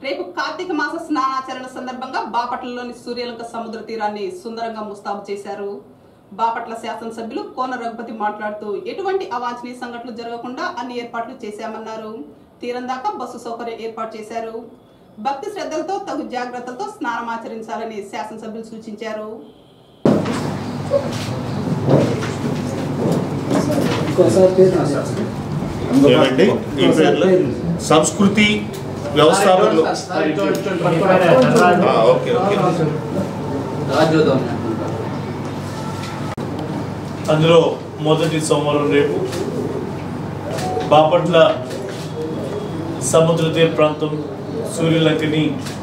రేపు కార్తీక మాస స్నానాచరణ సందర్భంగా బాపట్లలోని సూర్యలంక సముద్ర తీరాన్ని సుందరంగా ముస్తాబు చేశారు బాపట్ల శాసనసభ్యులు కోన రఘుపతి మాట్లాడుతూ ఎటువంటి అవాంఛనీయ సంఘటనలు జరగకుండా అన్ని ఏర్పాట్లు చేశామన్నారు తీరం దాకా బస్సు సౌకర్యం ఏర్పాటు చేశారు భక్తి శ్రద్ధలతో తగు జాగ్రత్తలతో స్నానమాచరించాలని శాసనసభ్యులు సూచించారు ఏమండి ఈ పేర్లు సంస్కృతి వ్యవస్థాపకులు ఆ, ఓకే ఓకే రాజోదం అందులో మొదటి సోమవారం రేపు బాపట్ల సముద్ర తీర ప్రాంతం సూర్యలంకని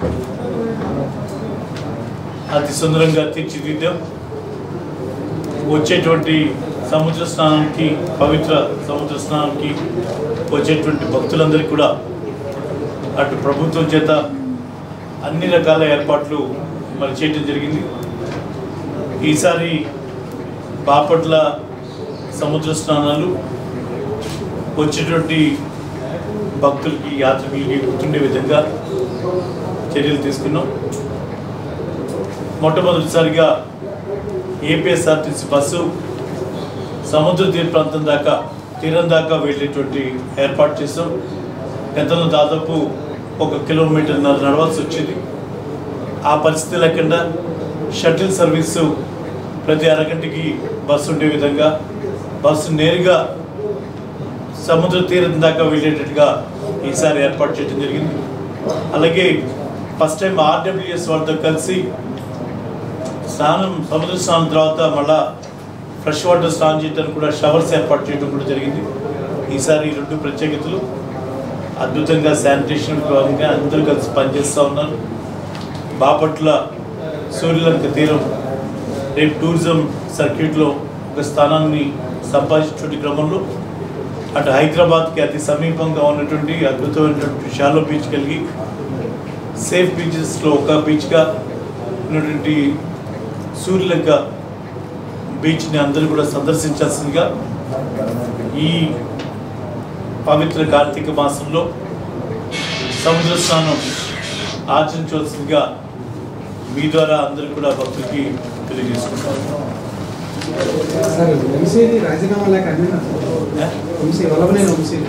అతి సుందరంగా తీర్చిదిద్దాం వచ్చేటువంటి సముద్ర స్నానానికి పవిత్ర సముద్ర స్నానానికి వచ్చేటువంటి భక్తులందరికీ కూడా అటు ప్రభుత్వం చేత అన్ని రకాల ఏర్పాట్లు మరి చేయడం జరిగింది ఈసారి బాపట్ల సముద్ర స్నానాలు వచ్చేటువంటి భక్తులకి యాత్రికులకి గుర్తుండే విధంగా చర్యలు తీసుకున్నాం మొట్టమొదటిసారిగా ఏపీఎస్ఆర్టీసీ బస్సు సముద్ర తీర ప్రాంతం దాకా తీరం దాకా వెళ్ళేటువంటి ఏర్పాటు చేసాం గతంలో దాదాపు ఒక కిలోమీటర్ నడవాల్సి వచ్చేది ఆ పరిస్థితి లేకుండా షటిల్ సర్వీసు ప్రతి అరగంటకి బస్సు ఉండే విధంగా బస్సు నేరుగా సముద్ర తీరం దాకా వెళ్ళేటట్టుగా ఈసారి ఏర్పాటు చేయడం జరిగింది అలాగే ఫస్ట్ టైం ఆర్డబ్ల్యూఎస్ వాళ్ళతో కలిసి స్నానం సముద్ర స్నానం తర్వాత మళ్ళా ఫ్రెష్ వాటర్ స్నానం చేయడానికి కూడా షవర్స్ ఏర్పాటు చేయడం కూడా జరిగింది ఈసారి ఈ రెండు ప్రత్యేకతలు అద్భుతంగా శానిటేషన్ భాగంగా అందరూ కలిసి పనిచేస్తూ ఉన్నారు బాపట్ల సూర్యలంక తీరం రేపు టూరిజం సర్క్యూట్లో ఒక స్థానాన్ని సంపాదించినటువంటి క్రమంలో అటు హైదరాబాద్కి అతి సమీపంగా ఉన్నటువంటి అద్భుతమైనటువంటి షాలో బీచ్ కలిగి సేఫ్ బీచెస్లో ఒక బీచ్గా ఉన్నటువంటి సూర్యలంక బీచ్ని అందరూ కూడా సందర్శించాల్సిందిగా ఈ పవిత్ర కార్తీక మాసంలో సముద్ర స్నానం ఆచరించవలసిందిగా మీ ద్వారా అందరూ కూడా భక్తులకి తెలియజేసుకుంటారు సార్ వంశీది రాజీనామా లేక అడిగినా వంశీ వల్లభనేని వంశీది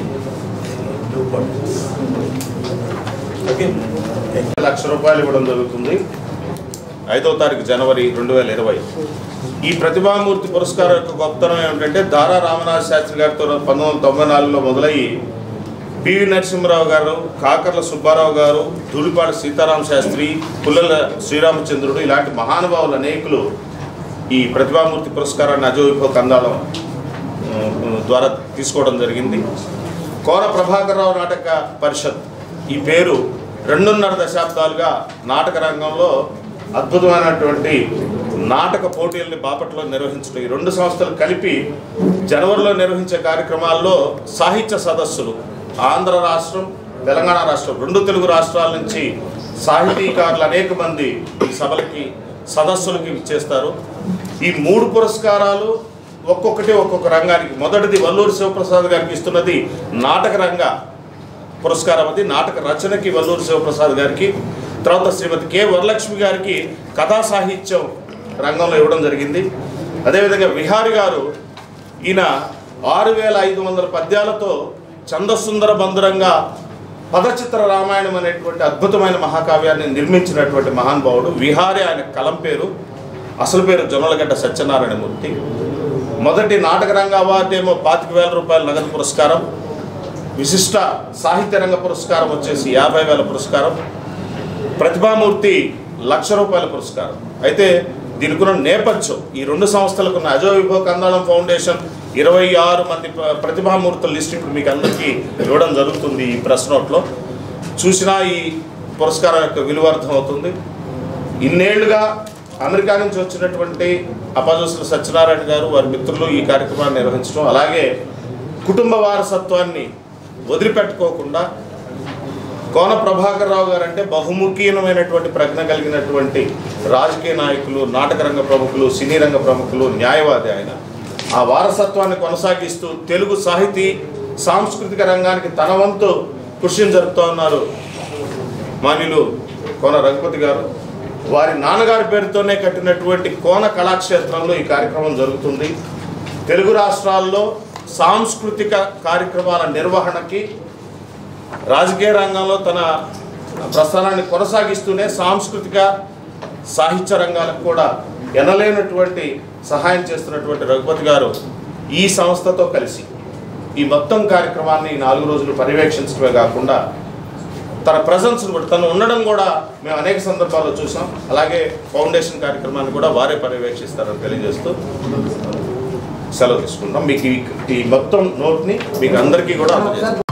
ఓకే లక్ష రూపాయలు ఇవ్వడం జరుగుతుంది ఐదో తారీఖు జనవరి రెండు వేల ఇరవై ఈ ప్రతిభామూర్తి పురస్కారం యొక్క గొప్పతనం ఏమిటంటే దారా రామనాథ్ శాస్త్రి గారితో పంతొమ్మిది వందల తొంభై నాలుగులో మొదలయ్యి పివి నరసింహరావు గారు కాకర్ల సుబ్బారావు గారు ధూళిపాటి సీతారామ శాస్త్రి పుల్లల శ్రీరామచంద్రుడు ఇలాంటి మహానుభావులు అనేకులు ఈ ప్రతిభామూర్తి పురస్కారాన్ని అజోవిభవ కందాళం ఉమ్, ద్వారా తీసుకోవడం జరిగింది కోన ప్రభాకరరావు నాటక పరిషత్ ఈ పేరు రెండున్నర దశాబ్దాలుగా నాటక రంగంలో అద్భుతమైనటువంటి నాటక పోటీల్ని బాపట్లో నిర్వహించడం ఈ రెండు సంస్థలు కలిపి జనవరిలో నిర్వహించే కార్యక్రమాల్లో సాహిత్య సదస్సులు ఆంధ్ర రాష్ట్రం తెలంగాణ రాష్ట్రం రెండు తెలుగు రాష్ట్రాల నుంచి సాహితీకారులు అనేక మంది ఈ సభలకి సదస్సులకి ఇచ్చేస్తారు ఈ మూడు పురస్కారాలు ఒక్కొక్కటి ఒక్కొక్క రంగానికి మొదటిది వల్లూరి శివప్రసాద్ గారికి ఇస్తున్నది నాటక రంగ పురస్కారం అది నాటక రచనకి వల్లూరి శివప్రసాద్ గారికి తర్వాత శ్రీమతి కె వరలక్ష్మి గారికి కథా సాహిత్యం రంగంలో ఇవ్వడం జరిగింది అదేవిధంగా విహారి గారు ఈయన ఆరు వేల ఐదు వందల పద్యాలతో చందసుందర బంధురంగా పదచిత్ర రామాయణం అనేటువంటి అద్భుతమైన మహాకావ్యాన్ని నిర్మించినటువంటి మహానుభావుడు విహారి ఆయన కలం పేరు అసలు పేరు జొన్నలగడ్డ సత్యనారాయణమూర్తి మొదటి నాటక రంగ అవార్డు ఏమో పాతిక వేల రూపాయల నగదు పురస్కారం విశిష్ట సాహిత్య రంగ పురస్కారం వచ్చేసి యాభై వేల పురస్కారం ప్రతిభామూర్తి లక్ష రూపాయల పురస్కారం అయితే దీనికి ఉన్న నేపథ్యం ఈ రెండు సంస్థలకు ఉన్న అజో విభవ కందాళం ఫౌండేషన్ ఇరవై ఆరు మంది ప్ర- ప్రతిభామూర్తుల లిస్ట్ ఇప్పుడు మీకు అందరికీ ఇవ్వడం జరుగుతుంది ఈ ప్రెస్ నోట్లో చూసినా ఈ పురస్కారం యొక్క విలువ అర్థమవుతుంది ఇన్నేళ్లుగా అమెరికా నుంచి వచ్చినటువంటి అపాజోసుల సత్యనారాయణ గారు వారి మిత్రులు ఈ కార్యక్రమాన్ని నిర్వహించడం అలాగే కుటుంబ వారసత్వాన్ని వదిలిపెట్టుకోకుండా కోన ప్రభాకర్ రావు గారు అంటే బహుముఖీనమైనటువంటి ప్రజ్ఞ కలిగినటువంటి రాజకీయ నాయకులు నాటక రంగ ప్రముఖులు సినీ రంగ ప్రముఖులు న్యాయవాది ఆయన ఆ వారసత్వాన్ని కొనసాగిస్తూ తెలుగు సాహితీ సాంస్కృతిక రంగానికి తన వంతు కృషిని జరుపుతూ ఉన్నారు మాన్యులు కోన రఘుపతి గారు వారి నాన్నగారి పేరుతోనే కట్టినటువంటి కోన కళాక్షేత్రంలో ఈ కార్యక్రమం జరుగుతుంది తెలుగు రాష్ట్రాల్లో సాంస్కృతిక కార్యక్రమాల నిర్వహణకి రాజకీయ రంగంలో తన ప్రస్థానాన్ని కొనసాగిస్తూనే సాంస్కృతిక సాహిత్య రంగాలకు కూడా ఎనలేనటువంటి సహాయం చేస్తున్నటువంటి రఘుపతి గారు ఈ సంస్థతో కలిసి ఈ మొత్తం కార్యక్రమాన్ని ఈ నాలుగు రోజులు పర్యవేక్షించడమే కాకుండా తన ప్రజెన్స్ కూడా తను ఉండడం కూడా మేము అనేక సందర్భాల్లో చూసాం అలాగే ఫౌండేషన్ కార్యక్రమాన్ని కూడా వారే పర్యవేక్షిస్తారని తెలియజేస్తూ సెలవు తీసుకుంటాం మీకు ఈ- ఈ మొత్తం నోట్ని మీకు అందరికీ కూడా అందజేస్తాం